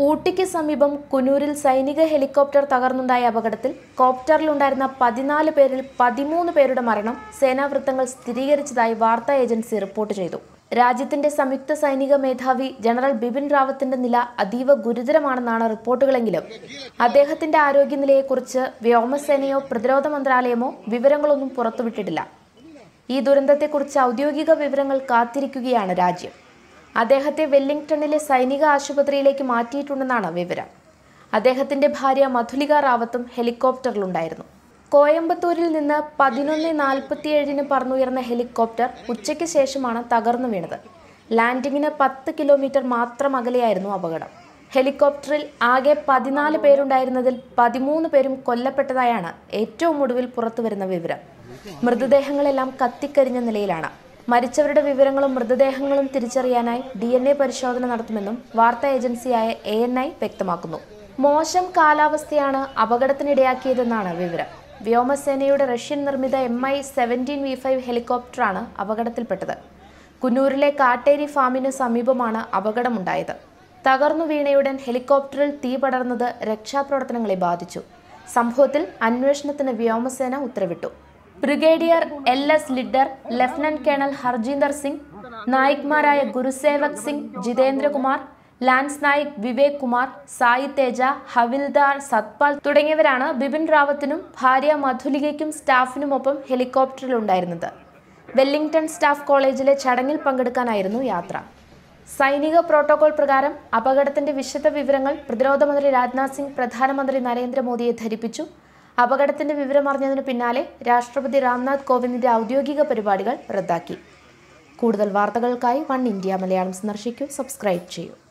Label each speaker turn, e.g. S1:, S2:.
S1: ഊട്ടിക്ക് സമീപം കുനൂരിൽ സൈനിക ഹെലികോപ്റ്റർ തകർന്നുണ്ടായ അപകടത്തിൽ കോപ്റ്ററിലുണ്ടായിരുന്ന പതിനാല് പേരിൽ പതിമൂന്ന് പേരുടെ മരണം സേനാവൃത്തങ്ങൾ സ്ഥിരീകരിച്ചതായി വാർത്താ ഏജൻസി റിപ്പോർട്ട് ചെയ്തു രാജ്യത്തിന്റെ സംയുക്ത സൈനിക മേധാവി ജനറൽ ബിപിൻ റാവത്തിന്റെ നില അതീവ ഗുരുതരമാണെന്നാണ് റിപ്പോർട്ടുകളെങ്കിലും അദ്ദേഹത്തിന്റെ ആരോഗ്യനിലയെക്കുറിച്ച് വ്യോമസേനയോ പ്രതിരോധ മന്ത്രാലയമോ വിവരങ്ങളൊന്നും പുറത്തുവിട്ടിട്ടില്ല ഈ ദുരന്തത്തെക്കുറിച്ച് ഔദ്യോഗിക വിവരങ്ങൾ കാത്തിരിക്കുകയാണ് രാജ്യം അദ്ദേഹത്തെ വെല്ലിംഗ്ടണിലെ സൈനിക ആശുപത്രിയിലേക്ക് മാറ്റിയിട്ടുണ്ടെന്നാണ് വിവരം അദ്ദേഹത്തിന്റെ ഭാര്യ മധുലിക റാവത്തും ഹെലികോപ്റ്ററിലുണ്ടായിരുന്നു കോയമ്പത്തൂരിൽ നിന്ന് പതിനൊന്ന് നാൽപ്പത്തിയേഴിന് പറന്നുയർന്ന ഹെലികോപ്റ്റർ ഉച്ചയ്ക്ക് ശേഷമാണ് തകർന്നു വീണത് ലാൻഡിങ്ങിന് പത്ത് കിലോമീറ്റർ മാത്രം അകലെയായിരുന്നു അപകടം ഹെലികോപ്റ്ററിൽ ആകെ പതിനാല് പേരുണ്ടായിരുന്നതിൽ പതിമൂന്ന് പേരും കൊല്ലപ്പെട്ടതായാണ് ഏറ്റവും ഒടുവിൽ പുറത്തുവരുന്ന വിവരം മൃതദേഹങ്ങളെല്ലാം കത്തിക്കരിഞ്ഞ നിലയിലാണ് മരിച്ചവരുടെ വിവരങ്ങളും മൃതദേഹങ്ങളും തിരിച്ചറിയാനായി ഡി എൻ എ പരിശോധന നടത്തുമെന്നും വാർത്താ ഏജൻസിയായ എ എൻ ഐ വ്യക്തമാക്കുന്നു മോശം കാലാവസ്ഥയാണ് അപകടത്തിനിടയാക്കിയതെന്നാണ് വിവരം വ്യോമസേനയുടെ റഷ്യൻ നിർമ്മിത M I seventeen V five ഹെലികോപ്റ്ററാണ് അപകടത്തിൽപ്പെട്ടത് കുന്നൂരിലെ കാട്ടേരി ഫാമിന് സമീപമാണ് അപകടമുണ്ടായത് തകർന്നു വീണയുടൻ ഹെലികോപ്റ്ററിൽ തീ പടർന്നത് രക്ഷാപ്രവർത്തനങ്ങളെ ബാധിച്ചു സംഭവത്തിൽ അന്വേഷണത്തിന് വ്യോമസേന ഉത്തരവിട്ടു brigadier L S Lidder lieutenant colonel Harjinder Singh നായിക്മാരായ ഗുരുസേവക് സിംഗ് ജിതേന്ദ്രകുമാർ ലാൻസ് നായിക് വിവേക് കുമാർ സായി തേജ ഹവിൽദാർ സത്പാൽ തുടങ്ങിയവരാണ് ബിപിൻ റാവത്തിനും ഭാര്യ മധുലികയ്ക്കും സ്റ്റാഫിനുമൊപ്പം ഹെലികോപ്റ്ററിലുണ്ടായിരുന്നത് വെല്ലിംഗ്ടൺ സ്റ്റാഫ് കോളേജിലെ ചടങ്ങിൽ പങ്കെടുക്കാനായിരുന്നു യാത്ര സൈനിക പ്രോട്ടോകോൾ പ്രകാരം അപകടത്തിന്റെ വിശദ വിവരങ്ങൾ പ്രതിരോധ മന്ത്രി രാജ്നാഥ് സിംഗ് പ്രധാനമന്ത്രി നരേന്ദ്രമോദിയെ ധരിപ്പിച്ചു അപകടത്തിന്റെ വിവരമറിഞ്ഞതിനു പിന്നാലെ രാഷ്ട്രപതി രാംനാഥ് കോവിന്ദിന്റെ ഔദ്യോഗിക പരിപാടികൾ റദ്ദാക്കി കൂടുതൽ വാർത്തകൾക്കായി വൺ ഇന്ത്യ മലയാളം സന്ദർശിക്കൂ സബ്സ്ക്രൈബ് ചെയ്യൂ